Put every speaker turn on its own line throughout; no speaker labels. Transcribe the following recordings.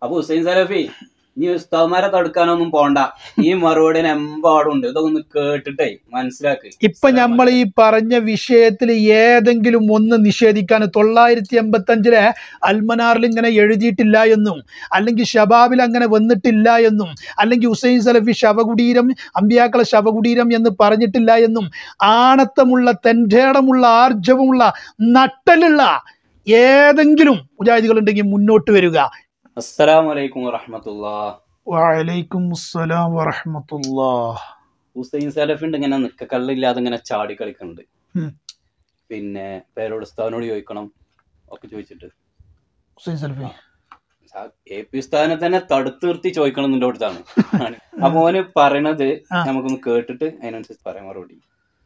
അപ്പൊ ഹുസൈൻ സലഫി നീ ഉസ്താവന്മാരെ തടുക്കാനൊന്നും പോണ്ട ഈ മറുപടിന് എമ്പാടുണ്ട് ഇതൊക്കെ ഒന്ന് കേട്ടിട്ടേ മനസ്സിലാക്ക്
ഇപ്പൊ നമ്മൾ ഈ പറഞ്ഞ വിഷയത്തിൽ ഏതെങ്കിലും ഒന്ന് നിഷേധിക്കാൻ തൊള്ളായിരത്തി എൺപത്തി അഞ്ചിലെ അൽമനാറിൽ ഇങ്ങനെ എഴുതിയിട്ടില്ല എന്നും അല്ലെങ്കിൽ ഷബാബിൽ അങ്ങനെ വന്നിട്ടില്ല എന്നും അല്ലെങ്കിൽ ഹുസൈൻ സലഫി ശവകുടീരം അമ്പിയാക്കളെ ശവകുടീരം എന്ന് പറഞ്ഞിട്ടില്ല എന്നും ആണത്തമുള്ള തെൻറ്റേടമുള്ള ആർജവമുള്ള നട്ടലുള്ള ഏതെങ്കിലും മുജാഹിദികൾ ഉണ്ടെങ്കിൽ മുന്നോട്ട് വരിക
അസ്സലാമു അലൈക്കും വറഹമത്തുള്ള
വലൈക്കും അസ്സലാം വറഹമത്തുല്ലാ
ഹുസൈൻ സലഫിണ്ട് ഇങ്ങനെ നിക്കക്കള്ളില്ലാതെ ഇങ്ങനെ ചാടി കളിക്കുന്നുണ്ട്
ഉം.
പിന്നെ പേരോട് ഉസ്താവിനോട് ചോദിക്കണം ഒക്കെ ചോദിച്ചിട്ട്
ഹുസൈൻ സലഫി
എ പി ഉസ്താദിനെ തന്നെ തടുത്ത് നിർത്തി ചോദിക്കണം നിന്റെ അടുത്താണ് അപ്പൊ ഓന് പറയണത്
ആ.
നമുക്കൊന്ന് കേട്ടിട്ട് അതിനനുസരിച്ച് പറയാൻ മറുപടി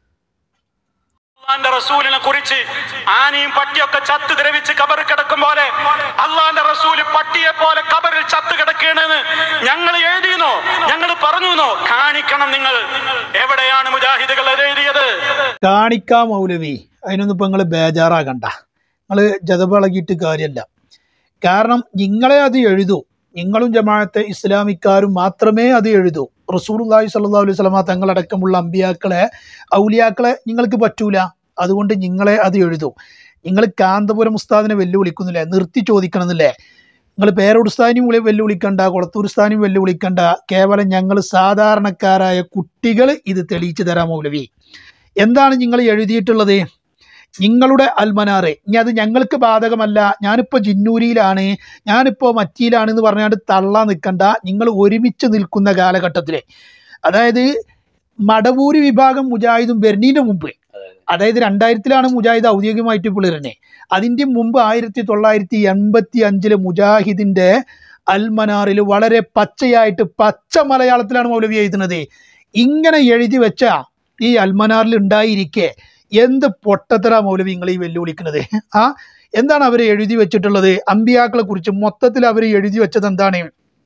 അള്ളാന്റെ റസൂലിനെ കുറിച്ച് ആനയും പട്ടിയൊക്കെ ചത്ത് ദ്രവിച്ച് കബർ കിടക്കും പോലെ അള്ളാന്റെ റസൂല് പട്ടിയെ പോലെ കബറിൽ ചത്ത് കിടക്കണെന്ന് ഞങ്ങൾ എഴുതിയെന്നോ ഞങ്ങൾ പറഞ്ഞുവെന്നോ കാണിക്കണം നിങ്ങൾ എവിടെയാണ് മുജാഹിദുകൾ അത് എഴുതിയത്
കാണിക്കാ മൗലവി അതിനൊന്നും ഇപ്പൊ നിങ്ങൾ ബേജാറാകണ്ട നിങ്ങൾ ജതപിളകിയിട്ട് കാര്യമല്ല കാരണം നിങ്ങളെ അത് എഴുതൂ നിങ്ങളും ജമാഅത്തെ ഇസ്ലാമിക്കാരും മാത്രമേ അത് എഴുതൂ റസൂലുള്ളാഹി സ്വല്ലല്ലാഹു അലൈഹി വസല്ലമ തങ്ങളടക്കമുള്ള അമ്പിയാക്കളെ ഔലിയാക്കളെ നിങ്ങൾക്ക് പറ്റൂല അതുകൊണ്ട് നിങ്ങളെ അത് എഴുതൂ നിങ്ങൾ കാന്തപുരം ഉസ്താദിനെ വെല്ലുവിളിക്കുന്നില്ലേ നിർത്തി ചോദിക്കണമെന്നില്ലേ നിങ്ങൾ പേരോട് ഉസ്താദിനെയും വിളി- വെല്ലുവിളിക്കണ്ട കൊളത്തൂർ ഉസ്താദിനെയും വെല്ലുവിളിക്കണ്ട കേവലം ഞങ്ങൾ സാധാരണക്കാരായ കുട്ടികൾ ഇത് തെളിയിച്ചു തരാം മൗലവി എന്താണ് നിങ്ങൾ എഴുതിയിട്ടുള്ളത് നിങ്ങളുടെ അൽമനാറ് ഇനി അത് ഞങ്ങൾക്ക് ബാധകമല്ല ഞാനിപ്പോൾ ജിന്നൂരിയിലാണ് ഞാനിപ്പോൾ മറ്റിയിലാണ് എന്ന് പറഞ്ഞാണ്ട് തള്ളാൻ നിൽക്കണ്ട നിങ്ങൾ ഒരുമിച്ച് നിൽക്കുന്ന കാലഘട്ടത്തിൽ അതായത് മടവൂര് വിഭാഗം മുജാഹിദും ബെർണീൻ്റെ മുമ്പ് അതായത് രണ്ടായിരത്തിലാണ് മുജാഹിദ് ഔദ്യോഗികമായിട്ട് പിളരുന്നത് അതിൻ്റെ മുമ്പ് ആയിരത്തി തൊള്ളായിരത്തി എൺപത്തി അഞ്ചിലെ മുജാഹിദിൻ്റെ അൽമനാറിൽ വളരെ പച്ചയായിട്ട് പച്ച മലയാളത്തിലാണ് മൗലവി എഴുതുന്നത് ഇങ്ങനെ എഴുതി വെച്ച ഈ അൽമനാറിൽ ഉണ്ടായിരിക്കെ എന്ത് പൊട്ടത്തര മൗലവി നിങ്ങൾ ഈ വെല്ലുവിളിക്കുന്നത് ആ എന്താണ് അവർ എഴുതി വെച്ചിട്ടുള്ളത് അമ്പിയാക്കളെ കുറിച്ച് മൊത്തത്തിൽ അവർ എഴുതി വെച്ചത് എന്താണ്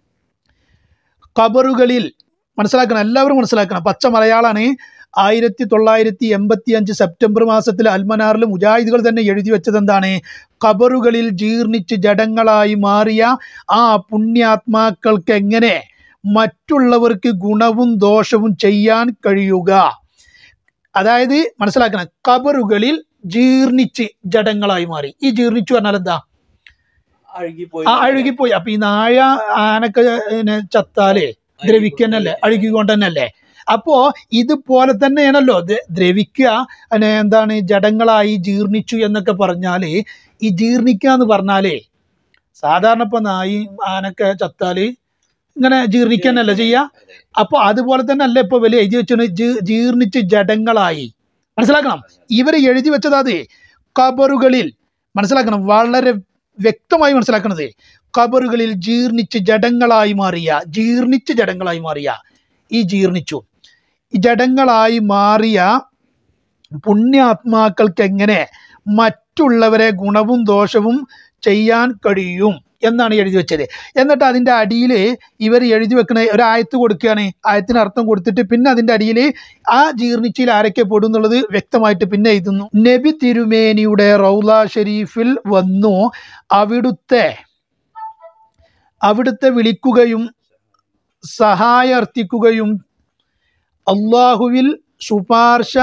ഖബറുകളിൽ മനസ്സിലാക്കണം എല്ലാവരും മനസ്സിലാക്കണം പച്ച മലയാളാണ് ആയിരത്തി തൊള്ളായിരത്തി എൺപത്തി അഞ്ച് സെപ്റ്റംബർ മാസത്തിൽ അൽമനാറിൽ മുജാഹിദുകൾ തന്നെ എഴുതി വെച്ചത് എന്താണ് ഖബറുകളിൽ ജീർണിച്ച് ജഡങ്ങളായി മാറിയ ആ പുണ്യാത്മാക്കൾക്ക് എങ്ങനെ മറ്റുള്ളവർക്ക് ഗുണവും ദോഷവും ചെയ്യാൻ കഴിയുക അതായത് മനസ്സിലാക്കണം ഖബറുകളിൽ ജീർണിച്ച് ജഡങ്ങളായി മാറി ഈ ജീർണിച്ചു പറഞ്ഞാൽ എന്താ
അഴുകിപ്പോയി
ആ അഴുകിപ്പോയി അപ്പൊ ഈ നായ ആനക്ക് ഇങ്ങനെ ചത്താലേ ദ്രവിക്കന്നല്ലേ അഴുകിക്കൊണ്ട് തന്നെയല്ലേ അപ്പോ ഇതുപോലെ തന്നെയാണല്ലോ ദ്ര- ദ്രവിക്കുക അല്ലെ എന്താണ് ജഡങ്ങളായി ജീർണിച്ചു എന്നൊക്കെ പറഞ്ഞാല് ഈ ജീർണിക്കുക എന്ന് പറഞ്ഞാലേ സാധാരണ ഇപ്പൊ നായി ആനൊക്കെ ചത്താല് ഇങ്ങനെ ജീർണിക്കന്നല്ലേ ചെയ്യാ
അതെ.
അപ്പൊ അതുപോലെ തന്നെ അല്ല ഇപ്പൊ വലിയ എഴുതി വെച്ചാണ് ജീർണിച്ച് ജഡങ്ങളായി മനസ്സിലാക്കണം ഇവർ എഴുതി വെച്ചത് അത് ഖബറുകളിൽ മനസ്സിലാക്കണം വളരെ വ്യക്തമായി മനസ്സിലാക്കണത് ഖബറുകളിൽ ജീർണിച്ച് ജഡങ്ങളായി മാറിയ ജീർണിച്ച് ജഡങ്ങളായി മാറിയ ഈ ജീർണിച്ചു ഈ ജഡങ്ങളായി മാറിയ പുണ്യാത്മാക്കൾക്ക് എങ്ങനെ മറ്റുള്ളവരെ ഗുണവും ദോഷവും ചെയ്യാൻ കഴിയും എന്നാണ് എഴുതി വെച്ചത് എന്നിട്ട് അതിൻ്റെ അടിയിൽ ഇവർ എഴുതി വെക്കണ ഒരു ആയത്ത് കൊടുക്കുകയാണ് ആയത്തിന് അർത്ഥം കൊടുത്തിട്ട് പിന്നെ അതിൻ്റെ അടിയിൽ ആ ജീർണിച്ചയിൽ ആരൊക്കെ പെടും എന്നുള്ളത് വ്യക്തമായിട്ട് പിന്നെ എഴുതുന്നു നബി തിരുമേനിയുടെ റൗല ഷരീഫിൽ വന്നു അവിടുത്തെ അവിടുത്തെ വിളിക്കുകയും സഹായാർത്ഥിക്കുകയും അള്ളാഹുവിൽ ശുപാർശ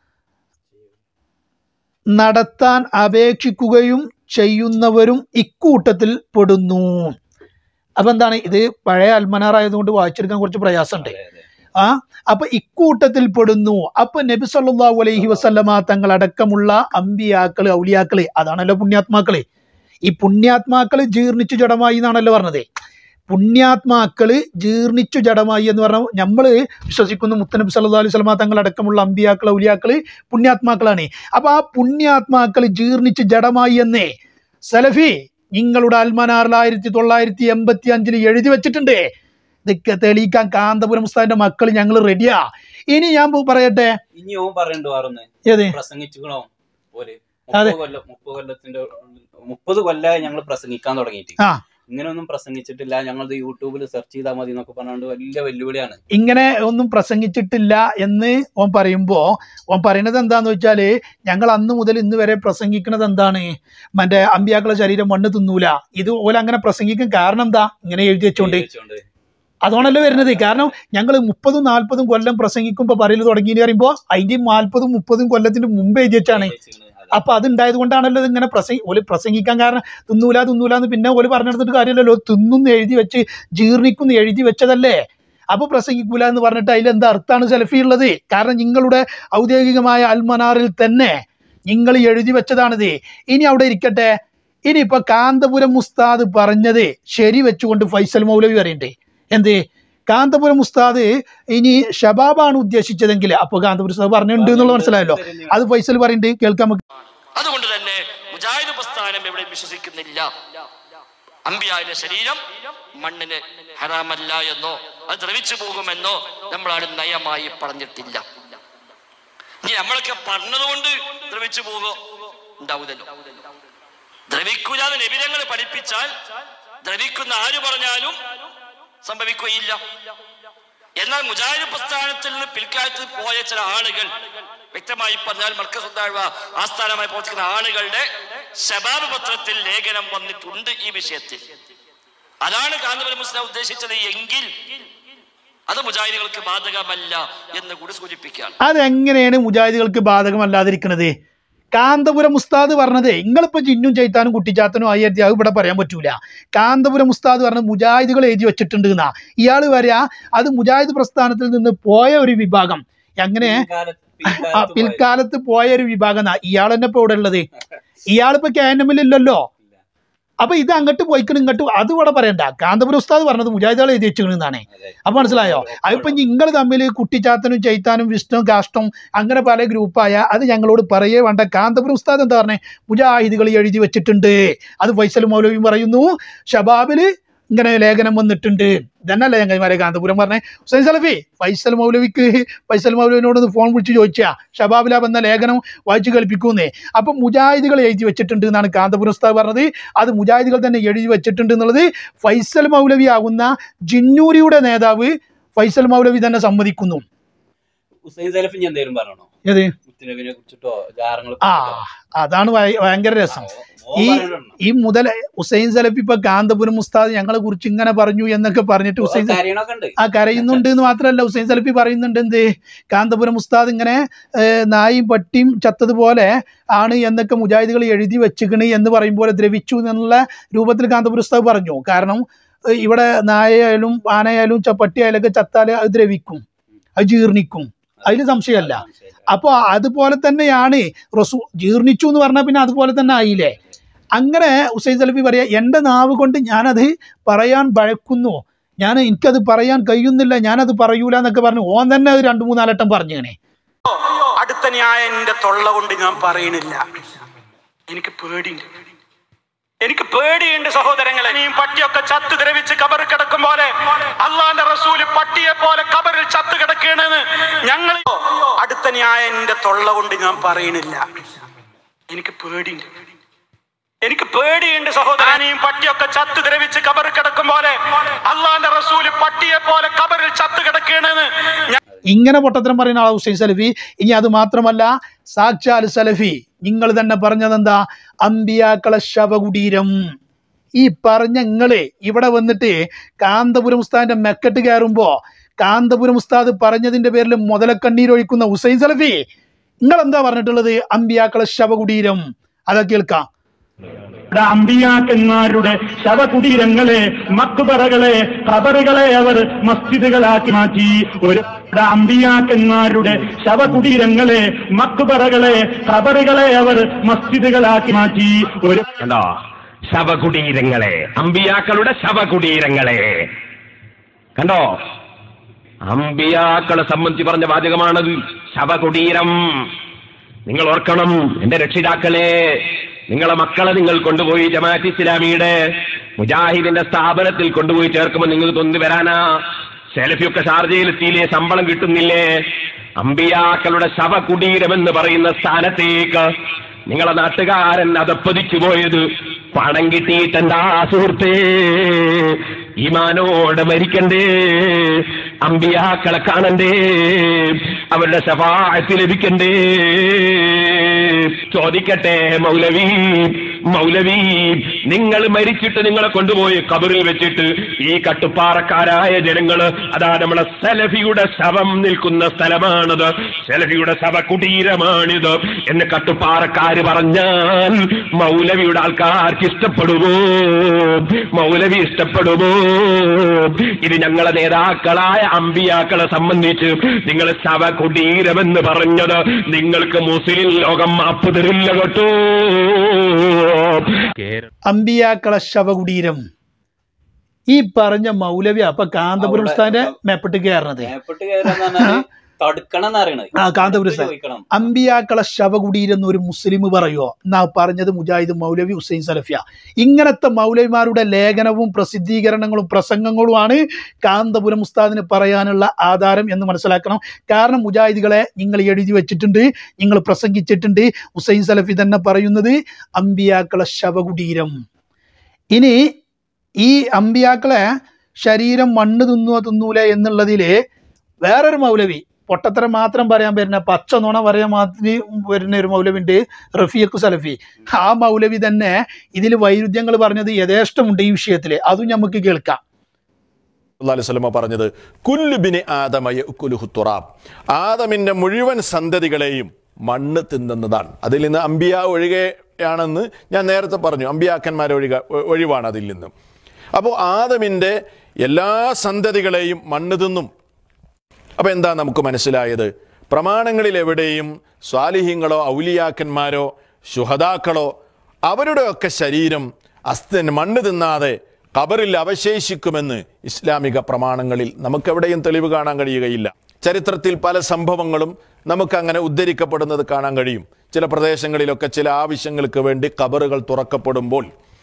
നടത്താൻ അപേക്ഷിക്കുകയും ചെയ്യുന്നവരും ഇക്കൂട്ടത്തിൽ പെടുന്നു അപ്പൊ എന്താണ് ഇത് പഴയ അൽമനാർ ആയതുകൊണ്ട് വായിച്ചെടുക്കാൻ കുറച്ച് പ്രയാസമുണ്ട്
അതെ, അതെ.
ആ അപ്പൊ ഇക്കൂട്ടത്തിൽ പെടുന്നു അപ്പൊ നബി സല്ലല്ലാഹു അലൈഹി വസല്ലമ തങ്ങൾ അടക്കമുള്ള അമ്പിയാക്കള് ഔലിയാക്കള് അതാണല്ലോ പുണ്യാത്മാക്കള് ഈ പുണ്യാത്മാക്കള് ജീർണിച്ചു ജഡമായി എന്നാണല്ലോ പറഞ്ഞത് പുണ്യാത്മാക്കള് ജീർണിച്ചു ജഡമായി എന്ന് പറഞ്ഞാൽ നമ്മള് വിശ്വസിക്കുന്ന മുത്തനബി സല്ലല്ലാഹു അലൈഹി വസല്ലമ തങ്ങൾ അടക്കമുള്ള അമ്പിയാക്കൾ ഔലിയാക്കള് പുണ്യാത്മാക്കളാണ് അപ്പൊ ആ പുണ്യാത്മാക്കള് ജീർണിച്ച് ജഡമായി എന്നേ സലഫി നിങ്ങളുടെ അൽമനാറിൽ ആയിരത്തി തൊള്ളായിരത്തി എൺപത്തി അഞ്ചിൽ എഴുതി വെച്ചിട്ടുണ്ട് ഇതൊക്കെ തെളിയിക്കാൻ കാന്തപുരം ഉസ്താദിന്റെ മക്കൾ ഞങ്ങൾ റെഡിയാ ഇനി ഞാൻ പോ- പറയട്ടെ
ഇനി ഓൻ പറയണ്ട് വേറൊന്ന്
ഏത്
പ്രസംഗിച്ചുക്കണോ ഒരു
അതെ.
മുപ്പത് കൊല്ലം മുപ്പത് കൊല്ലത്തിന്റെ മുപ്പത് കൊല്ലമായി ഞങ്ങൾ പ്രസംഗിക്കാൻ തുടങ്ങിയിട്ട്
ആ
ഇങ്ങനെയൊന്നും പ്രസംഗിച്ചിട്ടില്ല ഞങ്ങൾ യൂട്യൂബിൽ സെർച്ച് ചെയ്താൽ മതി എന്നൊക്കെ പറഞ്ഞുകൊണ്ട് വലിയ വെല്ലുവിളിയാണ്
ഇങ്ങനെ ഒന്നും പ്രസംഗിച്ചിട്ടില്ല എന്ന് ഓൻ പറയുമ്പോ ഓൻ പറയുന്നത് എന്താന്ന് വെച്ചാല് ഞങ്ങൾ അന്ന് മുതൽ ഇന്ന് വരെ പ്രസംഗിക്കുന്നത് എന്താണ് മറ്റേ അമ്പിയാക്കളെ ശരീരം മണ്ണ് തിന്നൂല ഇത് ഓല അങ്ങനെ പ്രസംഗിക്കാൻ കാരണം എന്താ ഇങ്ങനെ എഴുതി വെച്ചോണ്ട്
വെച്ചുകൊണ്ട്
അതുകൊണ്ടല്ലേ വരുന്നത് കാരണം ഞങ്ങൾ മുപ്പതും നാൽപ്പതും കൊല്ലം പ്രസംഗിക്കുമ്പോൾ പറയൽ തുടങ്ങി എന്ന് പറയുമ്പോൾ അതിന്റെ നാൽപ്പതും മുപ്പതും കൊല്ലത്തിന്റെ മുമ്പ് എഴുതി വെച്ചാണ്
വെച്ചിരിക്കുന്നത്. അതെ.
അപ്പൊ അതുണ്ടായത് കൊണ്ടാണല്ലോ ഇത് ഇങ്ങനെ പ്രസംഗി ഓല് പ്രസംഗിക്കാൻ കാരണം തിന്നൂല തിന്നൂല എന്ന് പിന്നെ ഓല് പറഞ്ഞെടുത്തിട്ട് കാര്യമില്ലല്ലോ തിന്നുന്ന് എഴുതി വെച്ച് ജീർണിക്കുന്നു എഴുതി വെച്ചതല്ലേ അപ്പൊ പ്രസംഗിക്കൂല എന്ന് പറഞ്ഞിട്ട് അതിൽ എന്താ അർത്ഥമാണ് സെൽഫി ഉള്ളത് കാരണം നിങ്ങളുടെ ഔദ്യോഗികമായ അൽമനാറിൽ തന്നെ നിങ്ങൾ എഴുതി വെച്ചതാണിത് ഇനി അവിടെ ഇരിക്കട്ടെ ഇനി ഇപ്പൊ കാന്തപുരം ഉസ്താദ് പറഞ്ഞത് ശരി വെച്ചുകൊണ്ട് ഫൈസൽ മൗലവി പറയണ്ടേ എന്ത് കാന്തപുരം ഉസ്താദ് ഇനി ഷബാബാണ് ഉദ്ദേശിച്ചതെങ്കിൽ അപ്പൊ കാന്തപുരം ഉസ്താദ് പറഞ്ഞിട്ടുണ്ട് എന്നുള്ളത് മനസ്സിലായല്ലോ അത് ഫൈസൽ പറയുന്നുണ്ട് കേൾക്കാൻ നമുക്ക്
അതുകൊണ്ട് തന്നെ മുജാഹിദ് പ്രസ്ഥാനം എവിടെയും വിശ്വസിക്കുന്നില്ല അമ്പിയായുടെ ശരീരം മണ്ണിന് ഹറാമല്ല എന്നോ അത് ദ്രവിച്ചു പോകുമെന്നോ നമ്മളാരും നയമായി പറഞ്ഞിട്ടില്ല ഇനി നമ്മളൊക്കെ പറഞ്ഞതുകൊണ്ട് ദ്രവിച്ചു പോകുമോ ഉണ്ടാവില്ലല്ലോ ദ്രവിക്കൂലാന്ന് നബിരങ്ങൾ പഠിപ്പിച്ചാൽ ദ്രവിക്കുന്ന ആര് പറഞ്ഞാലും സംഭവിക്കുകയില്ല എന്നാൽ മുജാഹിദ് പ്രസ്ഥാനത്തിൽ നിന്ന് പിൽക്കാലത്ത് പോയ ചില ആളുകൾ വ്യക്തമായി പറഞ്ഞാൽ മർക്കസ് ഉദ്ധാഴ്വ ആസ്ഥാനമായി പ്രവർത്തിക്കുന്ന ആളുകളുടെ ശബാബ് പത്രത്തിൽ ലേഖനം വന്നിട്ടുണ്ട് ഈ വിഷയത്തിൽ അതാണ് കാന്തപുരം മുസ്ലിം ഉദ്ദേശിച്ചത് എങ്കിൽ അത് മുജാഹിദുകൾക്ക് ബാധകമല്ല എന്ന് കൂടി സൂചിപ്പിക്കുകയാണ്
അതെങ്ങനെയാണ് മുജാഹിദികൾക്ക് ബാധകമല്ലാതിരിക്കുന്നത് കാന്തപുരം ഉസ്താദ് പറഞ്ഞത് നിങ്ങളിപ്പോ ചിന്നും ചൈത്താനും കുട്ടിച്ചാത്തനും ആയി എഴുതി അത് ഇവിടെ പറയാൻ പറ്റൂല കാന്തപുരം ഉസ്താദ് പറഞ്ഞത് മുജാഹിദുകൾ എഴുതി വെച്ചിട്ടുണ്ട് എന്നാ ഇയാള് വരിക അത് മുജാഹിദ് പ്രസ്ഥാനത്തിൽ നിന്ന് പോയ ഒരു വിഭാഗം എങ്ങനെ
പിൽക്കാലത്ത്
ആ
പിൽക്കാലത്ത് പോയത്.
പിൽക്കാലത്ത് പോയ ഒരു വിഭാഗം എന്നാ ഇയാൾ തന്നെ ഇപ്പൊ ഇവിടെ ഉള്ളത് ഇയാളിപ്പോ കാനമില്ലല്ലോ അപ്പൊ ഇത് അങ്ങോട്ട് പോയിക്കണം ഇങ്ങോട്ട് അത് ഇവിടെ പറയണ്ട കാന്തപുരം ഉസ്താദ് പറഞ്ഞത് മുജാഹിദുകൾ എഴുതി വെച്ചിരുന്നാണ്
അതെ.
അപ്പൊ മനസ്സിലായോ അതിപ്പോ നിങ്ങൾ തമ്മിൽ കുട്ടിച്ചാത്തനും ചൈത്താനും വിഷ്ണു കാഷ്ടം അങ്ങനെ പല ഗ്രൂപ്പായ അത് ഞങ്ങളോട് പറയേ വേണ്ട കാന്തപുരം ഉസ്താദ് എന്താ പറഞ്ഞേ മുജാഹിദുകൾ എഴുതി വെച്ചിട്ടുണ്ട് അത് ഫൈസൽ മൗലവിയും പറയുന്നു ഷബാബില് ഇങ്ങനെ ലേഖനം വന്നിട്ടുണ്ട് ഇതന്നല്ലേ ചങ്ങന്മാരെ കാന്തപുരം പറഞ്ഞേ ഹുസൈൻ സലഫി ഫൈസൽ മൗലവിക്ക് ഫൈസൽ മൗലവിനോട് ഒന്ന് ഫോൺ വിളിച്ച് ചോദിച്ചാ ഷബാബില വന്ന ലേഖനം വായിച്ചു കേൾപ്പിക്കുന്നേ അപ്പൊ മുജാഹിദുകൾ എഴുതി വെച്ചിട്ടുണ്ട് എന്നാണ് കാന്തപുരം ഉസ്താദ് പറഞ്ഞത് അത് മുജാഹിദുകൾ തന്നെ എഴുതി വെച്ചിട്ടുണ്ട് എന്നുള്ളത് ഫൈസൽ മൗലവി ആകുന്ന ജിന്നൂരിയുടെ നേതാവ് ഫൈസൽ മൗലവി തന്നെ സമ്മതിക്കുന്നു
ഹുസൈൻ സലഫ് ഇനി എന്തെങ്കിലും പറയണോ
ഏത്
മുത്തുനബിനെ കുറിച്ചിട്ടോ ജാറങ്ങളെ
ആ അതാണ് ഭയ- ഭയങ്കര രസം ഈ ഈ മുതൽ ഹുസൈൻ സലഫി ഇപ്പൊ കാന്തപുരം ഉസ്താദ് ഞങ്ങളെ കുറിച്ച് ഇങ്ങനെ പറഞ്ഞു എന്നൊക്കെ പറഞ്ഞിട്ട് ഹുസൈൻ സലഫി
കാര്യങ്ങളൊക്കെ ഉണ്ട്
ആ കരയുന്നുണ്ട് എന്ന് മാത്രമല്ല ഹുസൈൻ സലഫി പറയുന്നുണ്ട് എന്ത് കാന്തപുരം ഉസ്താദ് ഇങ്ങനെ ഏഹ്, നായും പട്ടിയും ചത്തതുപോലെ ആണ് എന്നൊക്കെ മുജാഹിദുകൾ എഴുതി വെച്ചിക്കണ് എന്ന് പറയും പോലെ ദ്രവിച്ചു എന്നുള്ള രൂപത്തിൽ കാന്തപുരം ഉസ്താദ് പറഞ്ഞു കാരണം ഏഹ്, ഇവിടെ നായയായാലും ആനയായാലും ച- പട്ടിയായാലും ഒക്കെ ചത്താൽ അത് ദ്രവിക്കും അത് ജീർണിക്കും അതിൽ സംശയമല്ല അപ്പോൾ അതുപോലെ തന്നെയാണ് റസൂ ജീർണിച്ചു എന്ന് പറഞ്ഞാൽ പിന്നെ അതുപോലെ തന്നെ ആയില്ലേ അങ്ങനെ ഹുസൈൻ സലഫി പറയാ എൻ്റെ നാവ് കൊണ്ട് ഞാനത് പറയാൻ ഭയക്കുന്നു ഞാൻ എനിക്കത് പറയാൻ കഴിയുന്നില്ല ഞാനത് പറയൂല എന്നൊക്കെ പറഞ്ഞു ഓൻ തന്നെ അത് രണ്ടു മൂന്നാലട്ടം പറഞ്ഞേ
അടുത്ത ന്യായന്റെ തൊള്ള കൊണ്ട് ഞാൻ പറയണില്ല എനിക്ക് പേടിയുണ്ട് എനിക്ക് പേടിയുണ്ട് സഹോദരങ്ങളെ നീ പട്ടിയൊക്കെ ചത്ത് ദ്രവിച്ച് കബർ കിടക്കും പോലെ അള്ളാന്റെ റസൂല് പട്ടിയെ പോലെ കബറിൽ ചത്ത് കിടക്കണെന്ന് ഞങ്ങൾ അടുത്ത ന്യായന്റെ തൊള്ള കൊണ്ട് ഞാൻ പറയണില്ല എനിക്ക് പേടിയുണ്ട് എനിക്ക് പേടിയുണ്ട് സഹോദരൻ നീ പട്ടിയൊക്കെ ചത്ത് ദ്രവിച്ച് കബർ കിടക്കും പോലെ അള്ളാന്റെ റസൂല് പട്ടിയെ പോലെ കബറിൽ ചത്ത് കിടക്കണെന്ന്
ഇങ്ങനെ പൊട്ടത്തരം പറയുന്ന ആളാ ഹുസൈൻ സലഫി ഇനി അത് മാത്രമല്ല സാക്ഷാൽ സലഫി നിങ്ങൾ തന്നെ പറഞ്ഞതെന്താ അമ്പിയാക്കളെ ശവകുടീരം ഈ പറഞ്ഞ നിങ്ങള് ഇവിടെ വന്നിട്ട് കാന്തപുരം ഉസ്താദിന്റെ മെക്കെട്ട് കയറുമ്പോ കാന്തപുരം ഉസ്താദ് പറഞ്ഞതിന്റെ പേരിൽ മുതലക്കണ്ണീരൊഴിക്കുന്ന ഹുസൈൻ സലഫി നിങ്ങൾ എന്താ പറഞ്ഞിട്ടുള്ളത് അമ്പിയാക്കളെ ശവകുടീരം അതൊക്കെ കേൾക്കാം
ഇവിടെ അമ്പിയാക്കന്മാരുടെ ശവകുടീരങ്ങളെ മക്കുപറകളെ ഖബറുകളെ അവർ മസ്ജിദുകളാക്കി മാറ്റി ഒരു ഇവിടെ അമ്പിയാക്കന്മാരുടെ ശവകുടീരങ്ങളെ മക്കുപറകളെ ഖബറുകളെ അവർ മസ്ജിദുകളാക്കി മാറ്റി ഒരു
കണ്ടോ ശവകുടീരങ്ങളെ അമ്പിയാക്കളുടെ ശവകുടീരങ്ങളെ കണ്ടോ അമ്പിയാക്കളെ സംബന്ധിച്ച് പറഞ്ഞ വാചകമാണത് ശവകുടീരം നിങ്ങൾ ഓർക്കണം എന്റെ രക്ഷിതാക്കളെ നിങ്ങളെ മക്കളെ നിങ്ങൾ കൊണ്ടുപോയി ജമാഅത്ത് ഇസ്ലാമിയുടെ മുജാഹിദിന്റെ സ്ഥാപനത്തിൽ കൊണ്ടുപോയി ചേർക്കുമ്പോൾ നിങ്ങൾക്ക് തൊന്നി വരാനാ സെലഫിയൊക്കെ ഷാർജയിലെത്തിയില്ലേ ശമ്പളം കിട്ടുന്നില്ലേ അമ്പിയാക്കളുടെ ശവകുടീരം എന്ന് പറയുന്ന സ്ഥാനത്തേക്ക് നിങ്ങളെ നാട്ടുകാരൻ അതപ്പതിച്ചു പോയത് പണം കിട്ടിയിട്ടെന്താ സുഹൃത്തേ ഈമാനോടെ മരിക്കണ്ടേ അമ്പിയാക്കളെ കാണണ്ടേ അവരുടെ ശഫാഴത്ത് ലഭിക്കണ്ടേ ചോദിക്കട്ടെ മൗലവി മൗലവി നിങ്ങൾ മരിച്ചിട്ട് നിങ്ങളെ കൊണ്ടുപോയി കബറിൽ വെച്ചിട്ട് ഈ കട്ടുപ്പാറക്കാരായ ജനങ്ങള് അതാ നമ്മളെ സലഫിയുടെ ശവം നിൽക്കുന്ന സ്ഥലമാണത് സലഫിയുടെ ശവകുടീരമാണിത് എന്ന് കട്ടുപ്പാറക്കാര് പറഞ്ഞാൽ മൗലവിയുടെ ആൾക്കാർക്ക് ഇഷ്ടപ്പെടുമോ മൗലവി ഇഷ്ടപ്പെടുമോ ഇത് ഞങ്ങളെ നേതാക്കളായ അമ്പിയാക്കളെ സംബന്ധിച്ച് നിങ്ങൾ ശവകുടീരമെന്ന് പറഞ്ഞത് നിങ്ങൾക്ക് മുസ്ലിം ലോകം മാപ്പ് തരില്ല കേട്ടോ
അമ്പിയാക്കള ശവകുടീരം ഈ പറഞ്ഞ മൗലവി അപ്പൊ കാന്തപുരം
അവിടെ
ഉസ്താന്റെ
ഇപ്പൊ-
മേപ്പെട്ട് കയറണത്
മേപ്പെട്ട് കയറാന്ന് പറഞ്ഞാല് തടുക്കണം എന്ന് അറിയണത്
ആ കാന്തപുരം ഉസ്താദ്
ചോദിക്കണം
അമ്പിയാക്കളെ ശവകുടീരം എന്ന് ഒരു മുസ്ലിം പറയുമോ എന്നാ പറഞ്ഞത് മുജാഹിദ് മൗലവി ഹുസൈൻ സലഫിയ ഇങ്ങനത്തെ മൗലവിമാരുടെ ലേഖനവും പ്രസിദ്ധീകരണങ്ങളും പ്രസംഗങ്ങളുമാണ് കാന്തപുരം ഉസ്താദിന് പറയാനുള്ള ആധാരം എന്ന് മനസ്സിലാക്കണം കാരണം മുജാഹിദുകളെ നിങ്ങൾ എഴുതി വെച്ചിട്ടുണ്ട് നിങ്ങൾ പ്രസംഗിച്ചിട്ടുണ്ട് ഹുസൈൻ സലഫി തന്നെ പറയുന്നത് അമ്പിയാക്കളെ ശവകുടീരം ഇനി ഈ അമ്പിയാക്കളെ ശരീരം മണ്ണ് തിന്നുവോ തിന്നൂല എന്നുള്ളതില് വേറൊരു മൗലവി പൊട്ടത്തരം മാത്രം പറയാൻ വരുന്ന പച്ച നുണ പറയാൻ മാത്രം വരുന്ന ഒരു മൗലവി ഉണ്ട് റഫീഖ് സലഫി ആ മൗലവി തന്നെ ഇതിൽ വൈരുദ്ധ്യങ്ങൾ പറഞ്ഞത് യഥേഷ്ടമുണ്ട് ഈ വിഷയത്തിൽ അതും നമുക്ക് കേൾക്കാം
അലൈഹി സ്വലമ പറഞ്ഞത് കുല്ലുബിന് ആദമയ കുലുഹു തുറാബ് ആദമിന്റെ മുഴുവൻ സന്തതികളെയും മണ്ണ് തിന്നുന്നതാണ് അതിൽ നിന്ന് അമ്പിയ ഒഴികെയാണെന്ന് ഞാൻ നേരത്തെ പറഞ്ഞു അമ്പിയാക്കന്മാർ ഒഴിക ഒഴിവാണ് അതിൽ നിന്ന് അപ്പോൾ ആദമിന്റെ എല്ലാ സന്തതികളെയും മണ്ണ് തിന്നും അപ്പൊ എന്താ നമുക്ക് മനസ്സിലായത് പ്രമാണങ്ങളിൽ എവിടെയും സ്വാലിഹ്യങ്ങളോ ഔലിയാക്കന്മാരോ ശുഹതാക്കളോ അവരുടെയൊക്കെ ശരീരം അസ്ഥൻ മണ്ണ് തിന്നാതെ കബറിൽ അവശേഷിക്കുമെന്ന് ഇസ്ലാമിക പ്രമാണങ്ങളിൽ നമുക്കെവിടെയും തെളിവ് കാണാൻ കഴിയുകയില്ല ചരിത്രത്തിൽ പല സംഭവങ്ങളും നമുക്കങ്ങനെ ഉദ്ധരിക്കപ്പെടുന്നത് കാണാൻ കഴിയും ചില പ്രദേശങ്ങളിലൊക്കെ ചില ആവശ്യങ്ങൾക്ക് വേണ്ടി കബറുകൾ തുറക്കപ്പെടുമ്പോൾ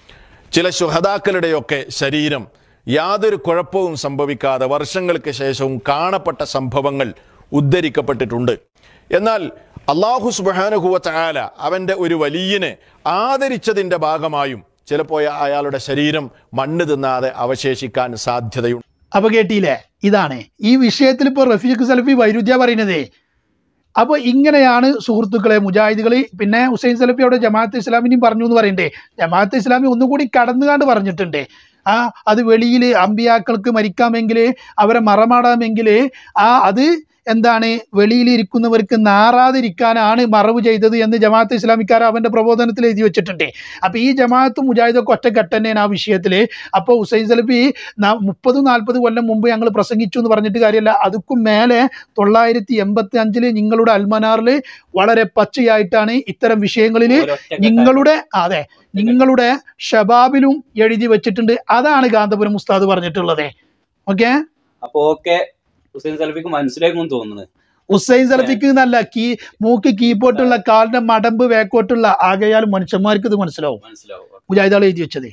ചില ശുഹതാക്കളുടെയൊക്കെ ശരീരം യാതൊരു കുഴപ്പവും സംഭവിക്കാതെ വർഷങ്ങൾക്ക് ശേഷവും കാണപ്പെട്ട സംഭവങ്ങൾ ഉദ്ധരിക്കപ്പെട്ടിട്ടുണ്ട് എന്നാൽ അള്ളാഹു സുബാനുഹുവ ചായാല അവൻ്റെ ഒരു വലിയനെ ആദരിച്ചതിൻ്റെ ഭാഗമായും ചിലപ്പോൾ അയാളുടെ ശരീരം മണ്ണ് തിന്നാതെ അവശേഷിക്കാൻ സാധ്യതയുണ്ട്
അപ്പൊ കേട്ടില്ലേ ഇതാണ് ഈ വിഷയത്തിൽ ഇപ്പോൾ റഫീഖ് സലഫി വൈരുദ്ധ്യ പറയുന്നതേ അപ്പോൾ ഇങ്ങനെയാണ് സുഹൃത്തുക്കളെ മുജാഹിദുകൾ പിന്നെ ഹുസൈൻ സലഫി അവിടെ ജമാഅത്ത് ഇസ്ലാമിനെയും പറഞ്ഞു എന്ന് പറയണ്ടേ ജമാഅത്ത് ഇസ്ലാമി ഒന്നുകൂടി കടന്നുകാണ്ട് പറഞ്ഞിട്ടുണ്ട് ആ അത് വെളിയിൽ അമ്പിയാക്കൾക്ക് മരിക്കാമെങ്കിൽ അവരെ മറമാടാമെങ്കിൽ ആ അത് എന്താണ് വെളിയിൽ ഇരിക്കുന്നവർക്ക് നാറാതിരിക്കാനാണ് മറവ് ചെയ്തത് എന്ന് ജമാഅത്ത് ഇസ്ലാമിക്കാർ അവന്റെ പ്രബോധനത്തിൽ എഴുതി വെച്ചിട്ടുണ്ട് അപ്പൊ ഈ ജമാഅത്ത് മുജാഹിദൊക്കെ ഒറ്റക്കെട്ട് തന്നെയാണ് ആ വിഷയത്തിൽ അപ്പോൾ ഹുസൈൻ സലഫി ന- മുപ്പത് നാൽപ്പത് കൊല്ലം മുമ്പ് ഞങ്ങൾ പ്രസംഗിച്ചു എന്ന് പറഞ്ഞിട്ട് കാര്യമല്ല അതുക്കും മേലെ തൊള്ളായിരത്തി എൺപത്തി അഞ്ചില് നിങ്ങളുടെ അൽമനാറിൽ വളരെ പച്ചയായിട്ടാണ് ഇത്തരം വിഷയങ്ങളിൽ
ഒരൊറ്റ
നിങ്ങളുടെ അതെ നിങ്ങളുടെ ഷബാബിലും എഴുതി വെച്ചിട്ടുണ്ട് അതാണ് കാന്തപുരം ഉസ്താദ് പറഞ്ഞിട്ടുള്ളത് ഓക്കെ
അപ്പൊ ഓക്കെ ഹുസൈൻ സലഫിക്ക് മനസ്സിലാക്കും തോന്നുന്നത്
ഹുസൈൻ സലഫിക്ക് എന്നല്ല കീ മൂക്ക് കീപ്പോട്ടുള്ള കാലിന്റെ മടമ്പ് വേക്കോട്ടുള്ള ആകയാൽ മനുഷ്യന്മാർക്ക് ഇത് മനസ്സിലാവും
മനസ്സിലാവും
മുജാഹിദാൾ എഴുതി വെച്ചത്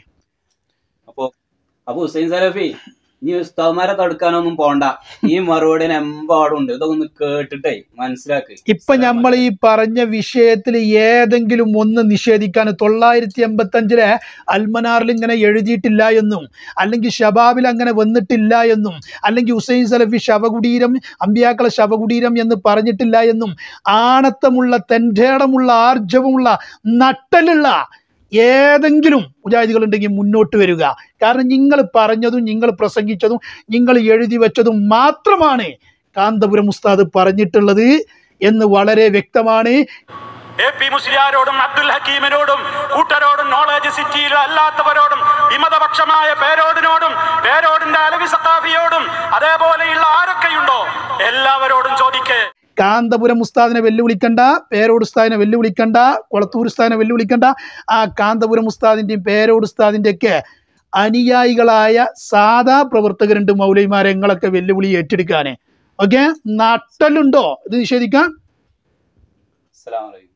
അപ്പൊ അപ്പൊ ഹുസൈൻ സലഫി ഇനി ഉസ്താദ്മാരെ തടുക്കാനൊന്നും പോണ്ട ഈ മറുപടിന് എമ്പാടുണ്ട് ഇതൊക്കെ ഒന്ന് കേട്ടിട്ടേ മനസ്സിലാക്ക്
ഇപ്പൊ നമ്മൾ ഈ പറഞ്ഞ വിഷയത്തിൽ ഏതെങ്കിലും ഒന്ന് നിഷേധിക്കാൻ തൊള്ളായിരത്തി എൺപത്തി അഞ്ചിലെ അൽമനാറിൽ ഇങ്ങനെ എഴുതിയിട്ടില്ല എന്നും അല്ലെങ്കിൽ ഷബാബിൽ അങ്ങനെ വന്നിട്ടില്ല എന്നും അല്ലെങ്കിൽ ഹുസൈൻ സലഫി ശവകുടീരം അമ്പിയാക്കളെ ശവകുടീരം എന്ന് പറഞ്ഞിട്ടില്ല എന്നും ആണത്തമുള്ള തെൻറ്റേടമുള്ള ആർജവമുള്ള നട്ടലുള്ള ഏതെങ്കിലും മുജാഹിദികൾ ഉണ്ടെങ്കിൽ മുന്നോട്ട് വരിക കാരണം നിങ്ങൾ പറഞ്ഞതും നിങ്ങൾ പ്രസംഗിച്ചതും നിങ്ങൾ എഴുതി വെച്ചതും മാത്രമാണ് കാന്തപുരം ഉസ്താദ് പറഞ്ഞിട്ടുള്ളത് എന്ന് വളരെ വ്യക്തമാണ്
എ പി മുസ്ലിയാരോടും അബ്ദുൽ ഹക്കീമിനോടും കൂട്ടരോടും നോളേജ് സിറ്റിയിൽ അല്ലാത്തവരോടും വിമതപക്ഷമായ പേരോടിനോടും പേരോടിന്റെ അലവി സഖാഫിയോടും അതേപോലെയുള്ള ആരൊക്കെയുണ്ടോ എല്ലാവരോടും ചോദിക്കേ
കാന്തപുരം ഉസ്താദിനെ വെല്ലുവിളിക്കണ്ട പേരോട് ഉസ്താദിനെ വെല്ലുവിളിക്കണ്ട കൊളത്തൂർ ഉസ്താദിനെ വെല്ലുവിളിക്കണ്ട ആ കാന്തപുരം ഉസ്താദിന്റെയും പേരോട് ഉസ്താദിന്റെ ഒക്കെ അനുയായികളായ സാധാ പ്രവർത്തകരുണ്ട് മൗലൈമാരെ നിങ്ങളൊക്കെ വെല്ലുവിളി ഏറ്റെടുക്കാന് ഓക്കെ നട്ടലുണ്ടോ ഇത് നിഷേധിക്കാൻ
അസ്സലാമു അലൈക്കും